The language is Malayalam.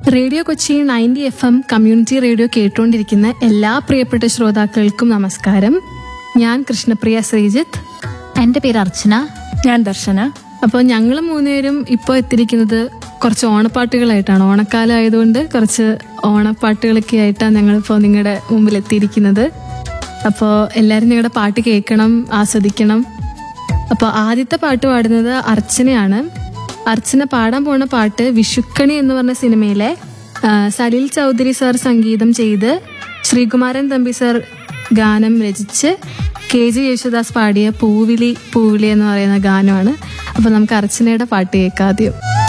radio Kochi ninety F M community radio കേട്ടുകൊണ്ടിരിക്കുന്ന എല്ലാ പ്രിയപ്പെട്ട ശ്രോതാക്കൾക്കും നമസ്കാരം ഞാൻ കൃഷ്ണപ്രിയ ശ്രീജിത്ത് എന്റെ പേര് അർച്ചന ഞാൻ ദർശന അപ്പോൾ ഞങ്ങൾ മൂന്നുപേരും ഇപ്പോൾ എത്തിയിരിക്കുന്നത് കുറച്ച് ഓണപ്പാട്ടുകളായിട്ടാണ് ഓണക്കാലം ആയതുകൊണ്ട് കുറച്ച് ഓണപ്പാട്ടുകളൊക്കെ ആയിട്ടാണ് ഞങ്ങളിപ്പോൾ നിങ്ങളുടെ മുമ്പിൽ എത്തിയിരിക്കുന്നത് അപ്പോൾ എല്ലാവരും നിങ്ങളുടെ പാട്ട് കേൾക്കണം ആസ്വദിക്കണം അപ്പോൾ ആദ്യത്തെ പാട്ട് പാടുന്നത് അർച്ചനയാണ് അർച്ചന പാടാൻ പോണ പാട്ട് വിഷുക്കണി എന്ന് പറഞ്ഞ സിനിമയിലെ ആ, സലിൽ ചൗധരി സാർ സംഗീതം ചെയ്ത് ശ്രീകുമാരൻ തമ്പി സാർ ഗാനം രചിച്ച് കെ ജി യേശുദാസ് പാടിയ പൂവിളി പൂവിളി എന്ന് പറയുന്ന ഗാനമാണ് അപ്പോൾ നമുക്ക് അർച്ചനയുടെ പാട്ട് കേൾക്കാം ആദ്യം